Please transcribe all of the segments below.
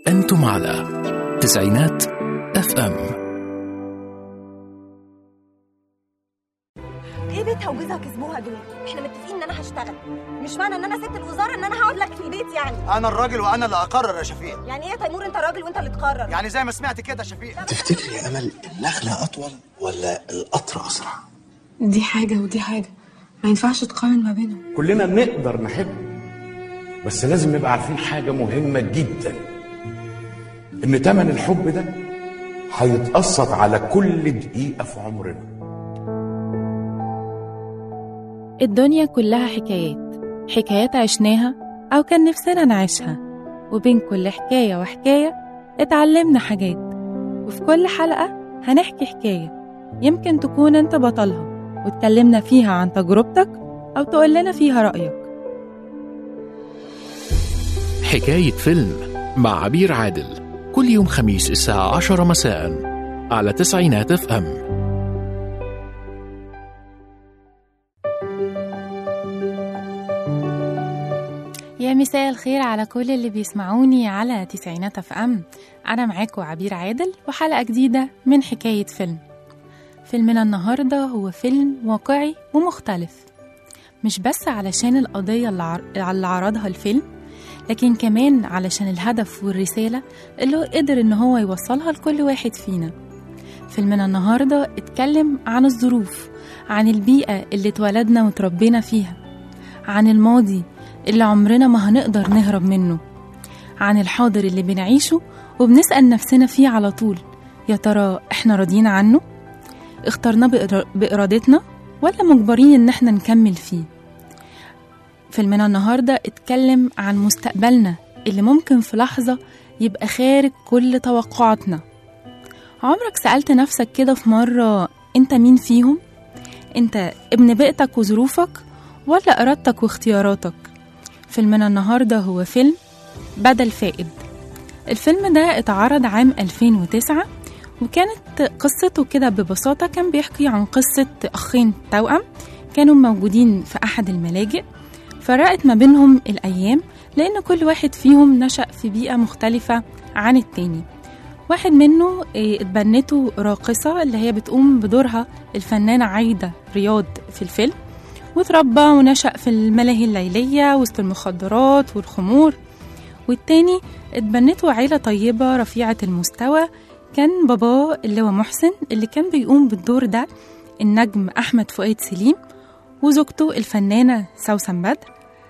أنتم على تسعينات اف ام ايه بيتها وجوزها كسبوها دول احنا متفقين ان انا هشتغل مش معنى ان انا ست الوزاره ان انا هقعد لك في البيت يعني انا الراجل وانا اللي اقرر يا شفيق يعني ايه يا تيمور انت راجل وانت اللي تقرر يعني زي ما سمعت كده يا شفيق تفتكري يا امل النخله اطول ولا القطر اسرع دي حاجة ودي حاجة ما ينفعش تقارن ما بينهم كلنا نقدر نحب بس لازم نبقى عارفين حاجة مهمة جدا إن تمن الحب ده هيتقسط على كل دقيقة في عمرنا الدنيا كلها حكايات حكايات عشناها أو كان نفسنا نعيشها وبين كل حكاية وحكاية اتعلمنا حاجات وفي كل حلقة هنحكي حكاية يمكن تكون انت بطلها واتكلمنا فيها عن تجربتك أو تقول لنا فيها رأيك حكاية فيلم مع عبير عادل كل يوم خميس الساعة عشرة مساء على تسعينات اف ام يا مساء الخير على كل اللي بيسمعوني على تسعينات اف ام انا معاكم عبير عادل وحلقه جديده من حكايه فيلم فيلمنا النهارده هو فيلم واقعي ومختلف مش بس علشان القضيه اللي عر- اللي عرضها الفيلم لكن كمان علشان الهدف والرساله اللي هو قدر ان هو يوصلها لكل واحد فينا فيلمنا النهارده اتكلم عن الظروف عن البيئه اللي اتولدنا وتربينا فيها عن الماضي اللي عمرنا ما هنقدر نهرب منه عن الحاضر اللي بنعيشه وبنسأل نفسنا فيه على طول يا ترى احنا راضيين عنه؟ اخترناه بإرا- بإرادتنا ولا مجبرين ان احنا نكمل فيه؟ فيلمنا النهاردة اتكلم عن مستقبلنا اللي ممكن في لحظة يبقى خارج كل توقعاتنا عمرك سألت نفسك كده في مرة انت مين فيهم؟ انت ابن بيئتك وظروفك ولا إرادتك واختياراتك؟ فيلمنا النهاردة هو فيلم بدل فائد الفيلم ده اتعرض عام 2009 وكانت قصته كده ببساطة كان بيحكي عن قصة أخين توأم كانوا موجودين في أحد الملاجئ فرقت ما بينهم الأيام لأن كل واحد فيهم نشأ في بيئة مختلفة عن التاني واحد منه إيه، اتبنته راقصة اللي هي بتقوم بدورها الفنانة عايدة رياض في الفيلم واتربى ونشأ في الملاهي الليلية وسط المخدرات والخمور والتاني اتبنته عيلة طيبة رفيعة المستوى كان باباه اللي هو محسن اللي كان بيقوم بالدور ده النجم أحمد فؤاد سليم وزوجته الفنانة سوسن بدر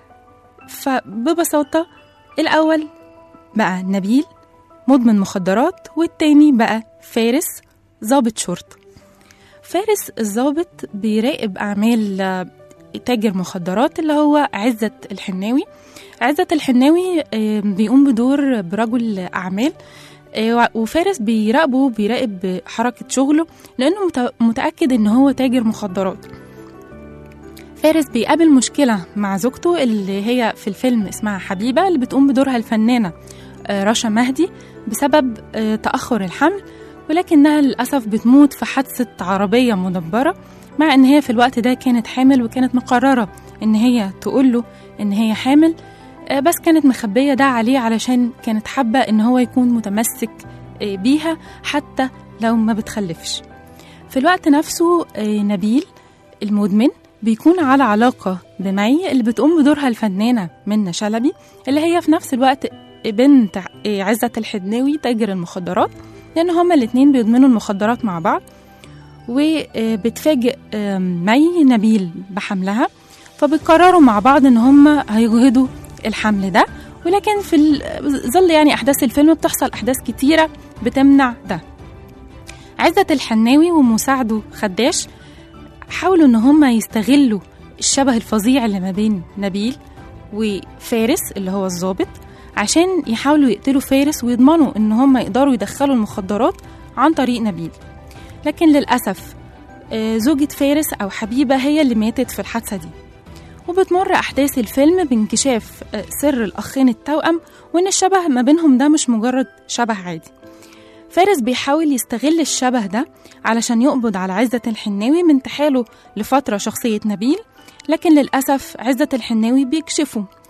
فببساطة الأول بقى نبيل مدمن مخدرات والتاني بقى فارس ضابط شرطة فارس الضابط بيراقب أعمال آه، تاجر مخدرات اللي هو عزت الحناوي عزت الحناوي آه، بيقوم بدور برجل أعمال آه، وفارس بيراقبه بيراقب حركة شغله لأنه مت- متأكد إن هو تاجر مخدرات فارس بيقابل مشكلة مع زوجته اللي هي في الفيلم اسمها حبيبة اللي بتقوم بدورها الفنانة آه، رشا مهدي بسبب آه، تأخر الحمل ولكنها للأسف بتموت في حادثة عربية مدبرة مع إن هي في الوقت ده كانت حامل وكانت مقررة إن هي تقوله إن هي حامل آه، بس كانت مخبية ده عليه علشان كانت حابة إن هو يكون متمسك آه، بيها حتى لو ما بتخلفش في الوقت نفسه آه، نبيل المدمن بيكون على علاقة بمي اللي بتقوم بدورها الفنانة منة شلبي اللي هي في نفس الوقت بنت آه، عزت الحدناوي تاجر المخدرات لأن هما الاتنين بيدمنوا المخدرات مع بعض وبتفاجئ آم، مي نبيل بحملها فبيقرروا مع بعض ان هما هيجهدوا الحمل ده ولكن في ال- ظل يعني احداث الفيلم بتحصل احداث كتيره بتمنع ده عزت الحناوي ومساعده خداش حاولوا ان هما يستغلوا الشبه الفظيع اللي ما بين نبيل وفارس اللي هو الضابط عشان يحاولوا يقتلوا فارس ويضمنوا ان هما يقدروا يدخلوا المخدرات عن طريق نبيل لكن للأسف آه، زوجة فارس أو حبيبة هي اللي ماتت في الحادثة دي وبتمر أحداث الفيلم بانكشاف آه، سر الأخين التوأم وإن الشبه ما بينهم ده مش مجرد شبه عادي فارس بيحاول يستغل الشبه ده علشان يقبض على عزة الحناوي من انتحاله لفترة شخصية نبيل لكن للأسف عزة الحناوي بيكشفه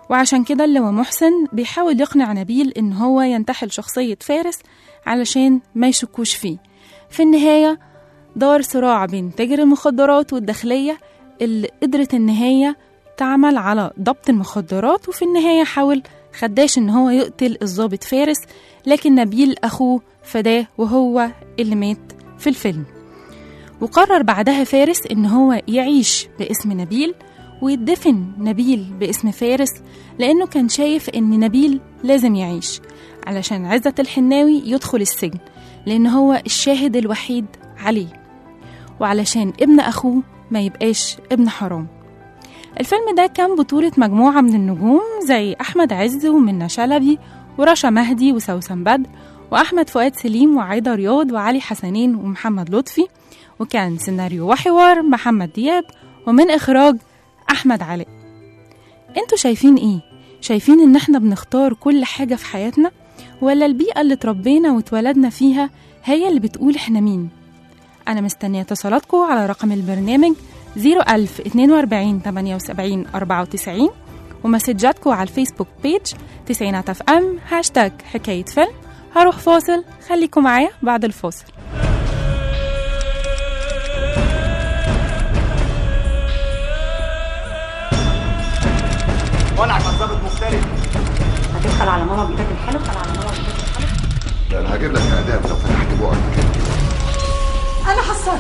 وعشان كده اللواء محسن بيحاول يقنع نبيل إن هو ينتحل شخصية فارس علشان ما يشكوش فيه في النهاية دار صراع بين تاجر المخدرات والداخلية اللي قدرت إن هي تعمل على ضبط المخدرات وفي النهاية حاول خداش إن هو يقتل الضابط فارس لكن نبيل أخوه فداه وهو اللي مات في الفيلم وقرر بعدها فارس إن هو يعيش باسم نبيل ويدفن نبيل باسم فارس لأنه كان شايف إن نبيل لازم يعيش علشان عزت الحناوي يدخل السجن لأن هو الشاهد الوحيد عليه وعلشان ابن أخوه ما يبقاش ابن حرام الفيلم ده كان بطولة مجموعة من النجوم زي أحمد عز ومنى شلبي ورشا مهدي وسوسن بدر وأحمد فؤاد سليم وعايدة رياض وعلي حسنين ومحمد لطفي وكان سيناريو وحوار محمد دياب ومن إخراج أحمد علاء انتوا شايفين ايه؟ شايفين ان احنا بنختار كل حاجة في حياتنا؟ ولا البيئة اللي اتربينا واتولدنا فيها هي اللي بتقول احنا مين؟ أنا مستنية اتصالاتكم على رقم البرنامج 01042 78 94 ومسجاتكم على الفيسبوك بيج تسعينات اف ام هاشتاج حكاية فيلم هروح فاصل خليكم معايا بعد الفاصل ولع على الظابط مختلف هتدخل على ماما بايدك الحلو ادخل على ماما بايدك الحلو ده انا هجيب لك اعدام لو فتحت بقك كده انا حصلت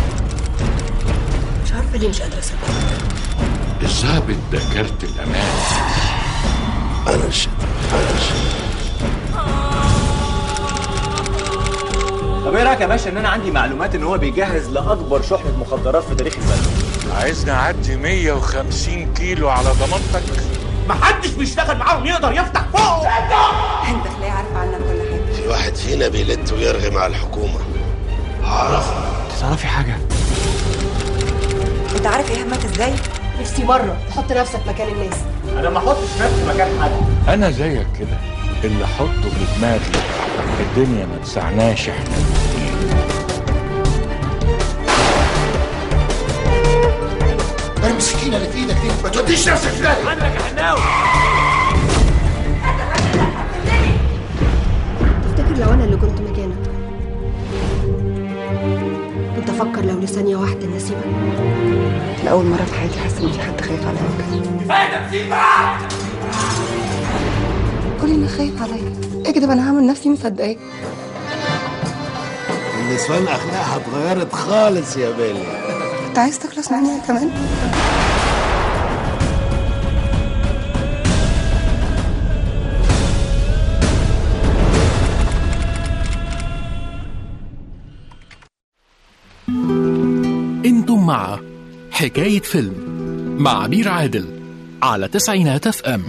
مش عارفه ليه مش قادره اصدق الظابط ده كارت الامان انا الشيطان انا الشيطان طب ايه رايك يا باشا ان انا عندي معلومات ان هو بيجهز لاكبر شحنه مخدرات في تاريخ البلد عايزني اعدي 150 كيلو على ضمانتك محدش بيشتغل معاهم يقدر يفتح فوق انت تلاقي عارفه عنك كل حاجه في واحد فينا بيلت ويرغي مع الحكومه هعرفه تعرفي حاجه انت عارف ايهاب مات ازاي نفسي مره تحط نفسك مكان الناس انا ما احطش نفسي مكان حد انا زيك كده اللي احطه في دماغي الدنيا ما تسعناش احنا الاتنين. ارمي السكينه اللي في ايدك دي ما توديش نفسك في داهيه عندك يا حناوي تفتكر لو انا اللي كنت مكانك كنت افكر لو لثانيه واحده اني اسيبك لاول مره في حياتي حاسه ان في حد خايف عليا بجد كل اللي خايف عليا اكدب انا هعمل نفسي مصدقاك النسوان اخلاقها اتغيرت خالص يا بيلي انت عايز تخلص مني أنا كمان انتم مع حكاية فيلم مع عبير عادل على تسعينات اف ام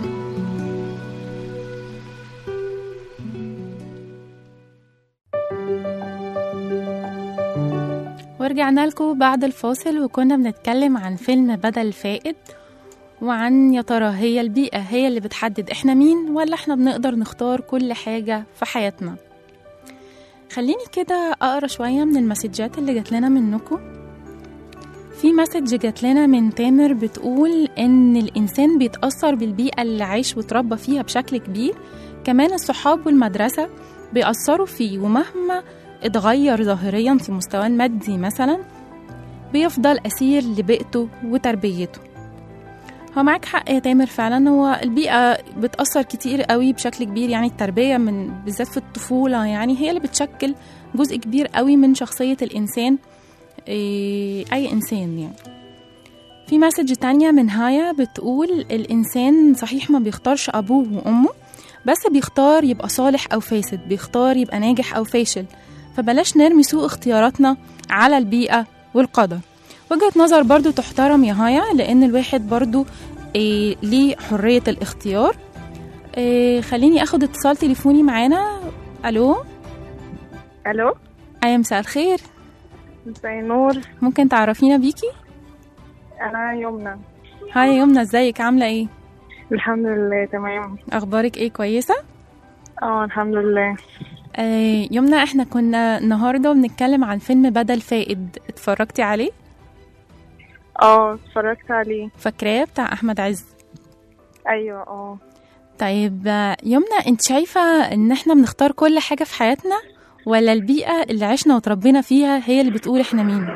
ورجعنا لكم بعد الفاصل وكنا بنتكلم عن فيلم بدل فائد وعن يا ترى هي البيئة هي اللي بتحدد احنا مين ولا احنا بنقدر نختار كل حاجة في حياتنا خليني كده أقرأ شوية من المسجات اللي جات لنا منكم في مسج جات لنا من تامر بتقول إن الإنسان بيتأثر بالبيئة اللي عايش وتربى فيها بشكل كبير كمان الصحاب والمدرسة بيأثروا فيه ومهما اتغير ظاهريا في مستواه المادي مثلا بيفضل أسير لبيئته وتربيته هو معاك حق يا تامر فعلا هو البيئة بتأثر كتير قوي بشكل كبير يعني التربية من بالذات في الطفولة يعني هي اللي بتشكل جزء كبير قوي من شخصية الإنسان إيه، أي إنسان يعني في مسج تانية من هايا بتقول الإنسان صحيح ما بيختارش أبوه وأمه بس بيختار يبقى صالح أو فاسد بيختار يبقى ناجح أو فاشل فبلاش نرمي سوء اختياراتنا على البيئة والقدر وجهة نظر برضو تحترم يا هايا لأن الواحد برضو إيه ليه حرية الاختيار إيه خليني أخد اتصال تليفوني معانا ألو الو أيا مساء الخير مساء النور ممكن تعرفينا بيكي انا يمنى هاي يا يمنى ازيك عاملة ايه الحمد لله تمام أخبارك ايه كويسة اه الحمد لله آه يمنى احنا كنا النهاردة بنتكلم عن فيلم بدل فائد اتفرجتي عليه اه اتفرجت عليه فاكراه بتاع أحمد عز ايوه اه طيب آه، يمنى انت شايفة ان احنا بنختار كل حاجة في حياتنا ولا البيئة اللي عشنا وتربينا فيها هي اللي بتقول احنا مين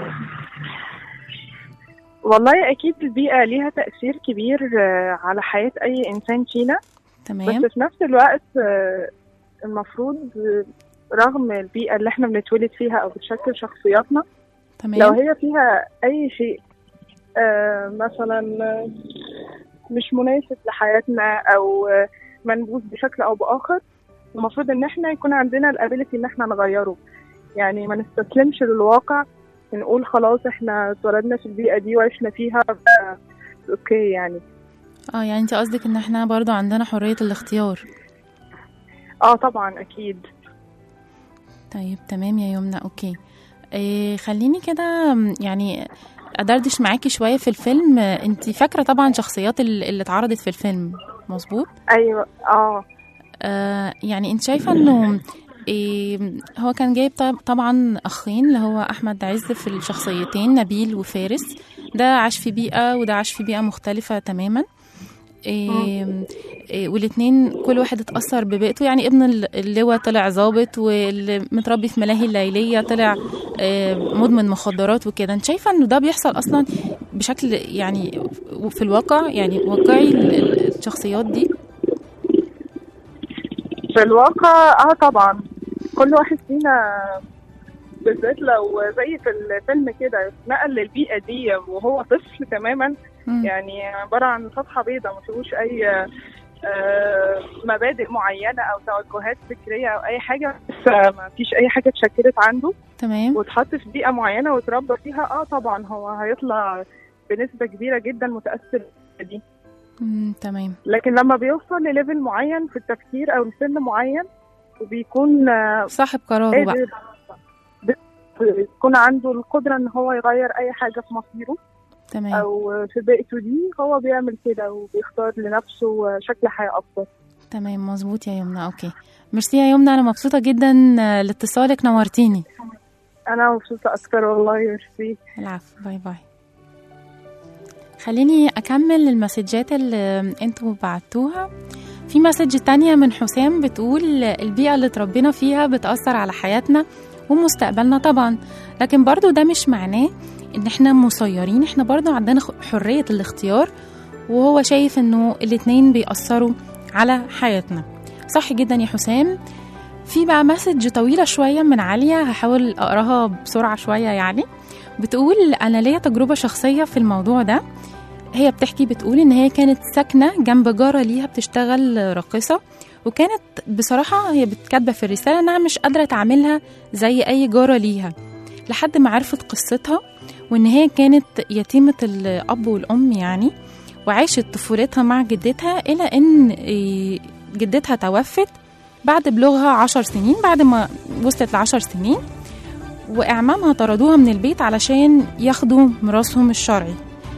والله اكيد البيئه ليها تاثير كبير آه، على حياه اي انسان فينا تمام بس في نفس الوقت آه، المفروض آه، رغم البيئه اللي احنا بنتولد فيها او بتشكل شخصياتنا لو تمام هي فيها اي شيء آه، مثلا آه، مش مناسب لحياتنا او آه، منبوذ بشكل او باخر المفروض ان احنا يكون عندنا الابيلتي ان احنا نغيره يعني ما نستسلمش للواقع نقول خلاص احنا اتولدنا في البيئه دي وعشنا فيها ف- اوكي يعني اه يعني انت قصدك ان احنا برضو عندنا حرية الاختيار اه طبعا اكيد طيب تمام يا يمنى اوكي إيه خليني كده م، يعني ادردش معاكي شوية في الفيلم انت فاكرة طبعا شخصيات ال- اللي اتعرضت في الفيلم مظبوط ايوه اه آه يعني انت شايفة انه إيه هو كان جايب طب- طبعا اخين اللي هو احمد عز في الشخصيتين نبيل وفارس ده عاش في بيئة وده عاش في بيئة مختلفة تماما إيه إيه والاتنين كل واحد اتأثر ببيئته يعني ابن ال- اللواء طلع ظابط واللي متربي في ملاهي الليلية طلع آه، مدمن مخدرات وكده انت شايفة انه ده بيحصل اصلا بشكل يعني في الواقع يعني واقعي ال- ال- الشخصيات دي في الواقع اه طبعا كل واحد فينا بالذات لو زي في الفيلم كده اتنقل للبيئة دي وهو طفل تماما مم. يعني عبارة عن صفحة بيضاء ما فيهوش أي آه، مبادئ معينة أو توجهات فكرية أو أي حاجة بس ما فيش أي حاجة اتشكلت عنده تمام واتحط في بيئة معينة واتربى فيها اه طبعا هو هيطلع بنسبة كبيرة جدا متأثر دي مم، تمام لكن لما بيوصل لليفل معين في التفكير او لسن معين وبيكون آه، صاحب قراره بقى قادر بيكون عنده القدرة ان هو يغير اي حاجة في مصيره تمام او في بيئته دي هو بيعمل كده وبيختار لنفسه شكل حياة افضل تمام مظبوط يا يمنى اوكي ميرسي يا يمنى انا مبسوطه جدا آه، لاتصالك نورتيني انا مبسوطة اكتر والله ميرسي العفو باي باي خليني اكمل المسجات اللي انتوا بعتوها في مسج تانية من حسام بتقول البيئة اللي اتربينا فيها بتأثر على حياتنا ومستقبلنا طبعا لكن برضو ده مش معناه ان احنا مسيرين احنا برضو عندنا خ- حرية الاختيار وهو شايف انه الاتنين بيأثروا على حياتنا صح جدا يا حسام في بقى مسج طويلة شوية من عالية هحاول أقراها بسرعة شوية يعني بتقول أنا ليا تجربة شخصية في الموضوع ده هي بتحكي بتقول إن هي كانت ساكنة جنب جارة ليها بتشتغل راقصة وكانت بصراحة هي بتكاتبة في الرسالة إنها مش قادرة تعملها زي أي جارة ليها لحد ما عرفت قصتها وإن هي كانت يتيمة الأب والأم يعني وعاشت طفولتها مع جدتها إلى إن إيه، جدتها توفت بعد بلوغها عشر سنين بعد ما وصلت لعشر سنين وإعمامها طردوها من البيت علشان ياخدوا ميراثهم الشرعي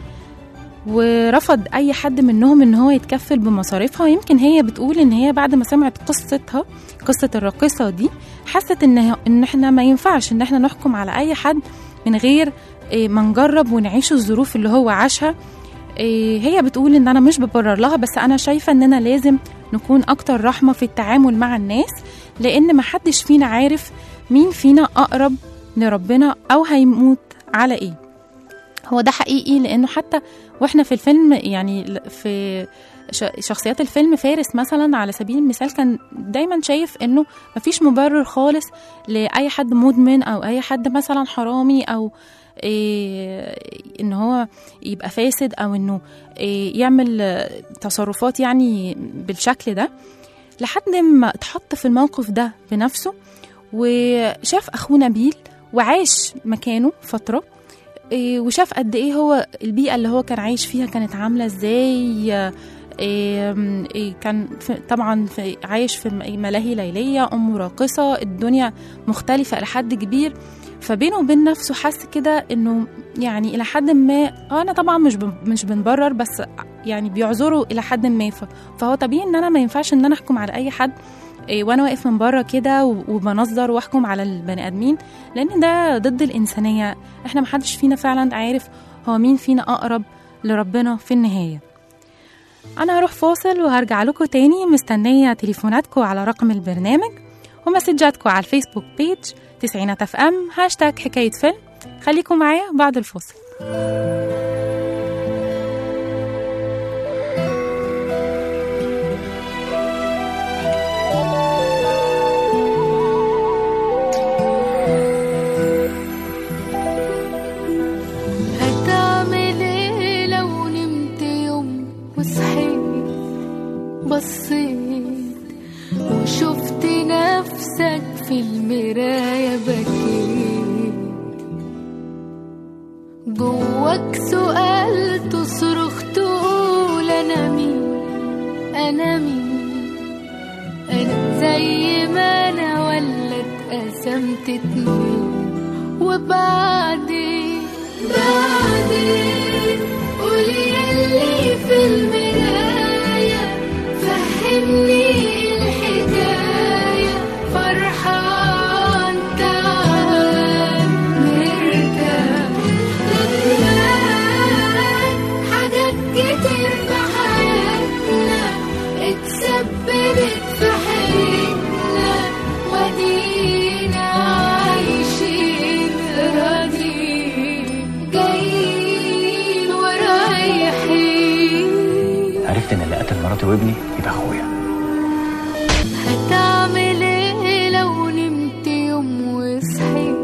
ورفض أي حد منهم إن هو يتكفل بمصاريفها يمكن هي بتقول إن هي بعد ما سمعت قصتها قصة الراقصة دي حست إن إن إحنا ما ينفعش إن إحنا نحكم على أي حد من غير إيه، ما نجرب ونعيش الظروف اللي هو عاشها إيه، هي بتقول إن أنا مش ببرر لها بس أنا شايفة إننا لازم نكون أكتر رحمة في التعامل مع الناس لأن محدش فينا عارف مين فينا أقرب لربنا أو هيموت على إيه هو ده حقيقي لأنه حتى وإحنا في الفيلم يعني ل- في ش- شخصيات الفيلم فارس مثلا على سبيل المثال كان دايما شايف انه مفيش مبرر خالص لاي حد مدمن او اي حد مثلا حرامي او إيه ان هو يبقى فاسد او انه إيه يعمل آه، تصرفات يعني بالشكل ده لحد ما اتحط في الموقف ده بنفسه وشاف اخوه نبيل وعاش مكانه فتره إيه، وشاف قد ايه هو البيئه اللي هو كان عايش فيها كانت عامله ازاي آه، إيه م- إيه كان في طبعا في عايش في م- ملاهي ليليه امه راقصه الدنيا مختلفه الى حد كبير فبينه وبين نفسه حس كده انه يعني الى حد ما آه، انا طبعا مش بن- مش بنبرر بس يعني بيعذروا الى حد ما ف- فهو طبيعي ان انا ما ينفعش ان انا احكم على اي حد إيه، وانا واقف من بره كده و- وبنظر واحكم على البني ادمين لان ده ضد الانسانيه احنا محدش فينا فعلا عارف هو مين فينا اقرب لربنا في النهايه أنا هروح فاصل وهرجع لكم تاني مستنية تليفوناتكم على رقم البرنامج ومسجاتكم على الفيسبوك بيج تسعينات اف ام هاشتاج حكاية فيلم خليكم معايا بعد الفاصل هتعمل ايه لو نمت يوم وصحيت بصيت وشفت نفسك في المراية بكيت جواك سؤال تصرخ تقول انا مين انا مين انا زي ما انا ولا اتقسمت اتنين وبعدين بعدين قولي يلي في المراية فهمني الحكاية فرحان تعال مرتاح ندمان حاجات كتير في حياتنا اتسببت في حياتنا ودينا عايشين راضيين جايين ورايحين عرفت ان اللي قتل مراتي وابني يبقى اخويا هتعمل ايه لو نمت يوم وصحيت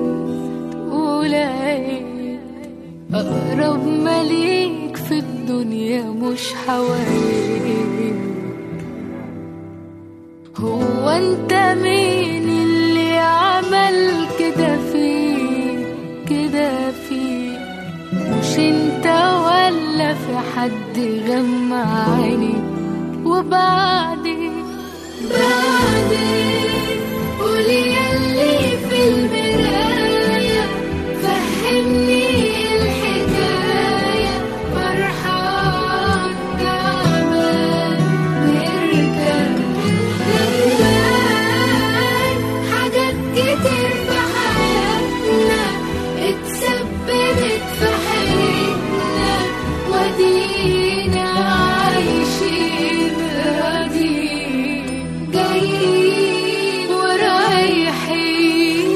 ولقيت اقرب مليك في الدنيا مش حواليك هو انت مين اللي عمل كده فيك كده فيك مش انت ولا في حد غمى عينيك وبعدين بعدين قولي يلي في المراية فهمني الحكاية فرحان تعبان مرتاح ندمان حاجات كتير في حياتنا اتسببت في حياتنا ودينا عايشين راضيين جايين ورايحين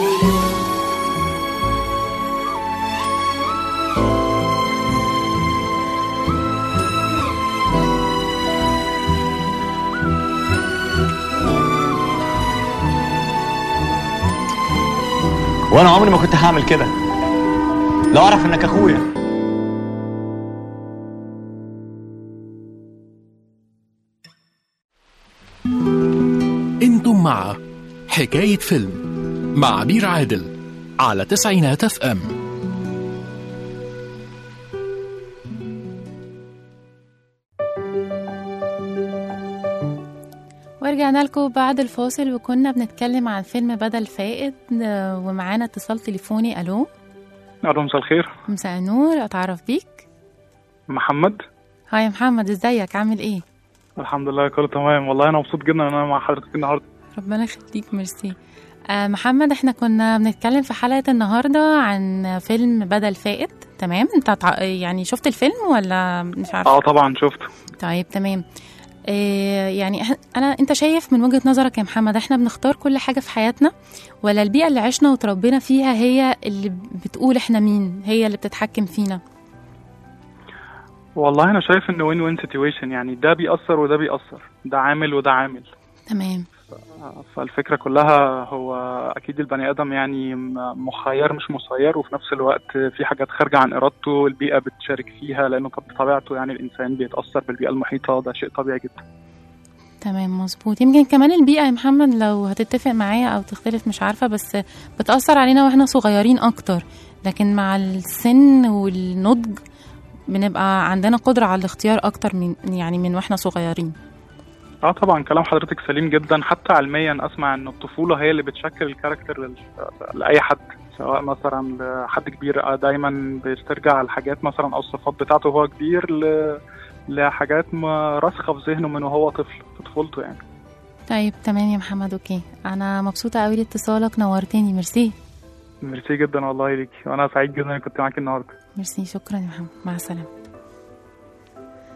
وانا عمري ما كنت هعمل كده لو اعرف انك اخويا انتم مع حكاية فيلم مع عبير عادل على تسعينات اف ام ورجعنا لكم بعد الفاصل وكنا بنتكلم عن فيلم بدل فائد آه، ومعانا اتصال تليفوني الو الو مساء الخير مساء النور اتعرف بيك محمد هاي يا محمد ازيك عامل ايه الحمد لله كله تمام والله انا مبسوط جدا ان انا مع حضرتك النهارده ربنا يخليك ميرسي آه محمد احنا كنا بنتكلم في حلقة النهاردة عن فيلم بدل فائد تمام انت تع... يعني شفت الفيلم ولا مش عارف اه طبعا شفت طيب تمام آه يعني إح- انا انت شايف من وجهة نظرك يا محمد احنا بنختار كل حاجة في حياتنا ولا البيئة اللي عشنا وتربينا فيها هي اللي بتقول احنا مين هي اللي بتتحكم فينا والله انا شايف ان وين وين سيتويشن يعني ده بيأثر وده بيأثر ده عامل وده عامل تمام فالفكرة كلها هو أكيد البني آدم يعني م- مخير مش مسير وفي نفس الوقت في حاجات خارجة عن إرادته البيئة بتشارك فيها لأنه بطبيعته يعني الإنسان بيتأثر بالبيئة المحيطة ده شيء طبيعي جدا تمام مظبوط يمكن كمان البيئة يا محمد لو هتتفق معايا أو تختلف مش عارفة بس بتأثر علينا واحنا صغيرين أكتر لكن مع السن والنضج بنبقى عندنا قدرة على الاختيار أكتر من يعني من واحنا صغيرين اه طبعا كلام حضرتك سليم جدا حتى علميا اسمع ان الطفوله هي اللي بتشكل الكاركتر لل- لاي حد سواء مثلا لحد كبير آه، دايما بيسترجع الحاجات مثلا او الصفات بتاعته وهو كبير ل... لحاجات ما راسخه في ذهنه من وهو طفل في طفولته يعني طيب تمام يا محمد أوكي أنا مبسوطة أوي لاتصالك نورتني ميرسي ميرسي جدا والله ليكي وانا سعيد جدا اني كنت معاكي النهارده ميرسي شكرا يا محمد مع السلامة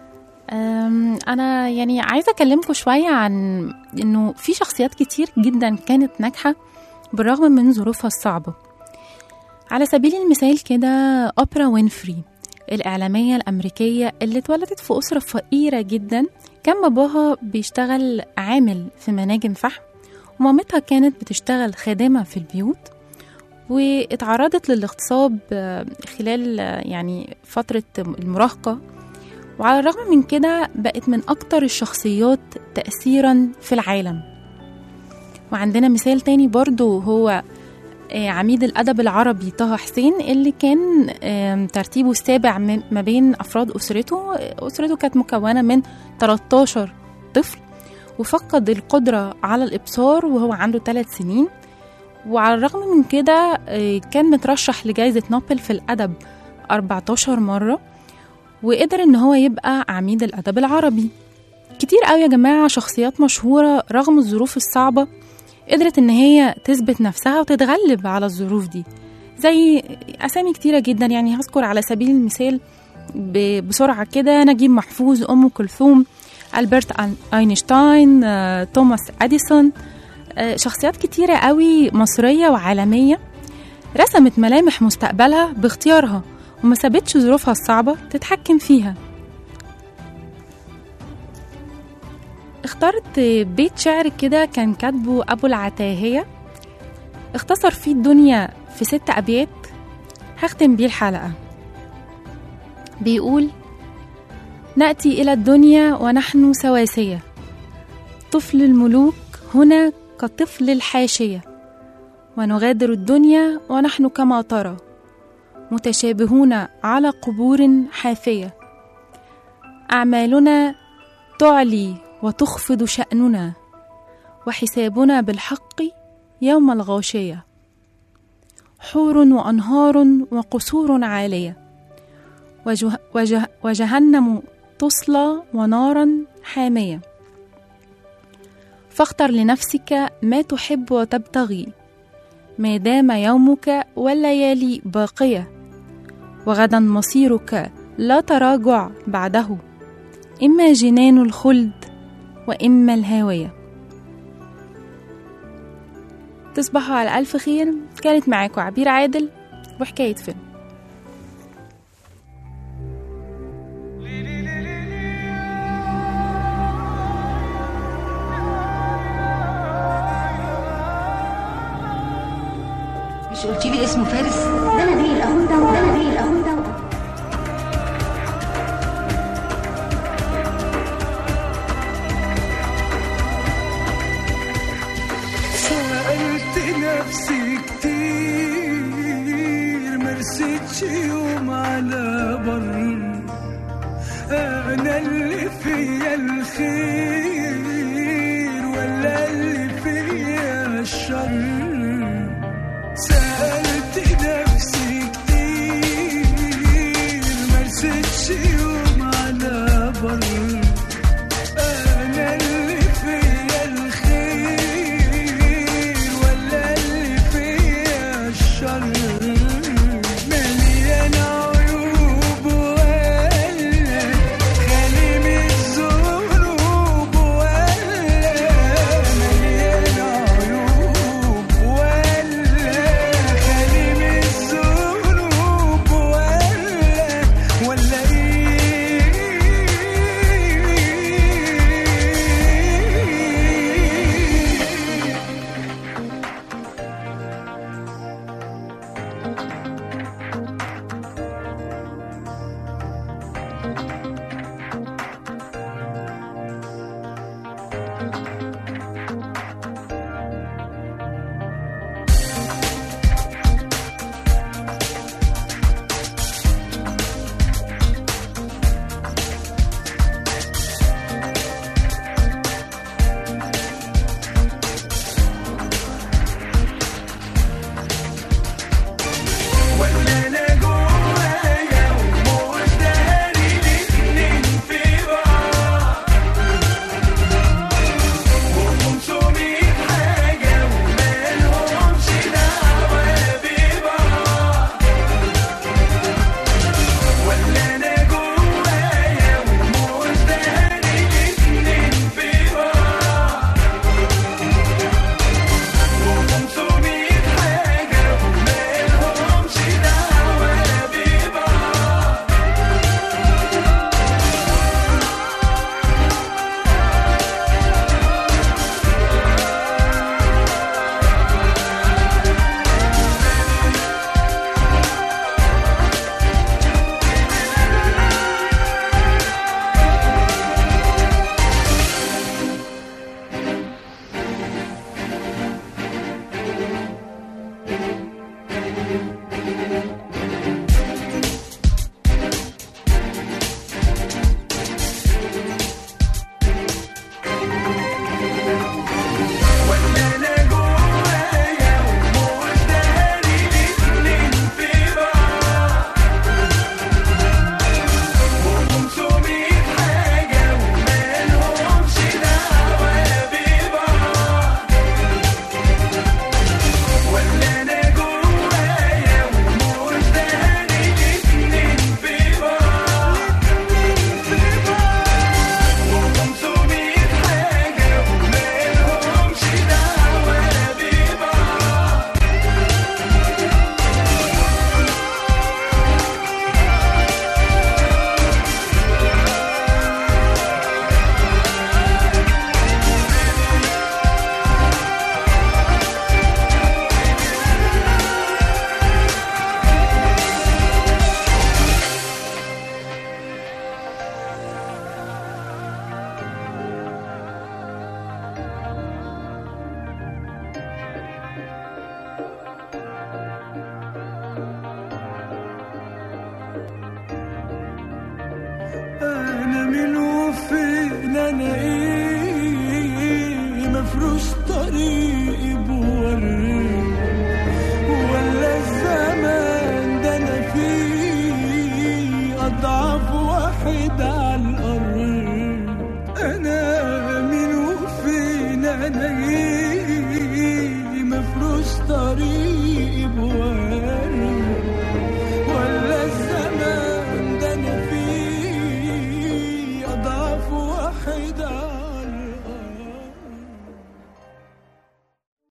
أم، أنا يعني عايزة أكلمكم شوية عن إنه في شخصيات كتير جدا كانت ناجحة بالرغم من ظروفها الصعبة على سبيل المثال كده أوبرا وينفري الإعلامية الأمريكية اللي اتولدت في أسرة فقيرة جدا كان باباها بيشتغل عامل في مناجم فحم ومامتها كانت بتشتغل خادمة في البيوت واتعرضت للاغتصاب آه، خلال آه، يعني فترة المراهقة وعلى الرغم من كده بقت من أكتر الشخصيات تأثيرا في العالم وعندنا مثال تاني برضو هو آه، عميد الأدب العربي طه حسين اللي كان آم، ترتيبه السابع من- ما بين أفراد أسرته أسرته كانت مكونة من 13 طفل وفقد القدرة على الإبصار وهو عنده 3 سنين وعلى الرغم من كده آه، كان مترشح لجائزة نوبل في الأدب 14 مرة وقدر إن هو يبقى عميد الأدب العربي كتير قوي يا جماعة شخصيات مشهورة رغم الظروف الصعبة قدرت إن هي تثبت نفسها وتتغلب على الظروف دي زي أسامي كتيرة جدا يعني هذكر على سبيل المثال ب- بسرعة كده نجيب محفوظ أم كلثوم ألبرت أين- أينشتاين آه، توماس أديسون آه، شخصيات كتيرة قوي مصرية وعالمية رسمت ملامح مستقبلها باختيارها وما سابتش ظروفها الصعبة تتحكم فيها اخترت بيت شعر كده كان كاتبه أبو العتاهية اختصر فيه الدنيا في ست أبيات هختم بيه الحلقة بيقول نأتي إلى الدنيا ونحن سواسية طفل الملوك هنا كطفل الحاشية ونغادر الدنيا ونحن كما ترى متشابهون على قبور حافية أعمالنا تعلي وتخفض شأننا وحسابنا بالحق يوم الغاشية حور وأنهار وقصور عالية وجه وجه وجهنم تصلى ونارا حامية فاختر لنفسك ما تحب وتبتغي ما دام يومك والليالي باقية وغدا مصيرك لا تراجع بعده إما جنان الخلد وإما الهاوية تصبحوا على ألف خير كانت معاكم عبير عادل وحكاية فيلم مش قلتي لي اسمه فارس ده نبيل اخوه ده ده نبيل اخوه ده سألت نفسي كتير مرستش يوم على بر أنا اللي فيا الخير ولا اللي فيا الشر سألت نفسي كتير مرستش يوم على بر أنا اللي فيا الخير ولا اللي فيا الشر مليان عيوب ولا خالي من الذنوب ولا انا ايه مفروش طريقي بوري ولا الزمان ده انا فيه اضعف واحد على الارض انا مين وفين انا ايه